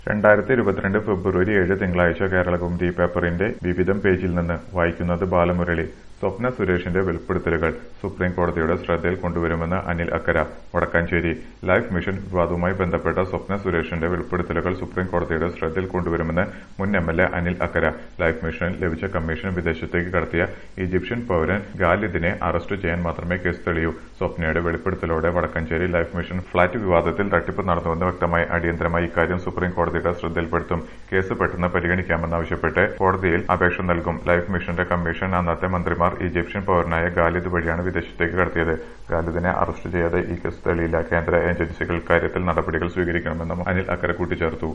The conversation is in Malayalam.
രണ്ടായിരത്തി ഇരുപത്തിരണ്ട് ഫെബ്രുവരി ഏഴ് തിങ്കളാഴ്ച കേരളകൗമുദി പേപ്പറിന്റെ വിവിധം പേജിൽ നിന്ന് വായിക്കുന്നത് ബാലമുരളി സ്വപ്ന സുരേഷിന്റെ വെളിപ്പെടുത്തലുകൾ സുപ്രീം കോടതിയുടെ ശ്രദ്ധയിൽ കൊണ്ടുവരുമെന്ന് അനിൽ അക്കര വടക്കാഞ്ചേരി ലൈഫ് മിഷൻ വിവാദവുമായി ബന്ധപ്പെട്ട സ്വപ്ന സുരേഷിന്റെ വെളിപ്പെടുത്തലുകൾ സുപ്രീം കോടതിയുടെ ശ്രദ്ധയിൽ കൊണ്ടുവരുമെന്ന് മുൻ M L A Anil Akkara life മിഷനിൽ ലഭിച്ച കമ്മീഷൻ വിദേശത്തേക്ക് കടത്തിയ ഈജിപ്ഷ്യൻ പൌരൻ ഗാലിദിനെ അറസ്റ്റ് ചെയ്യാൻ മാത്രമേ കേസ് തെളിയൂ സ്വപ്നയുടെ വെളിപ്പെടുത്തലോടെ വടക്കാഞ്ചേരി ലൈഫ് മിഷൻ ഫ്ളാറ്റ് വിവാദത്തിൽ തട്ടിപ്പ് നടന്നുവെന്ന് വ്യക്തമായി അടിയന്തരമായി ഇക്കാര്യം സുപ്രീം കോടതിയുടെ ശ്രദ്ധയിൽപ്പെടുത്തും കേസ് പെട്ടെന്ന് പരിഗണിക്കാമെന്നാവശ്യപ്പെട്ട് കോടതിയിൽ അപേക്ഷ നൽകും ലൈഫ് മിഷന്റെ കമ്മീഷൻ അന്നത്തെ മന്ത്രിമാർ ഈജിപ്ഷ്യൻ പൌരനായ ഗാലിദ് വഴിയാണ് വിദേശത്തേക്ക് കടത്തിയത് ഗാലിദിനെ അറസ്റ്റ് ചെയ്യാതെ ഈ കേസ് തെളിയില്ല കേന്ദ്ര ഏജൻസികൾ ഇക്കാര്യത്തിൽ നടപടികൾ സ്വീകരിക്കണമെന്നും അനിൽ അക്കരെ കൂട്ടിച്ചേർത്തു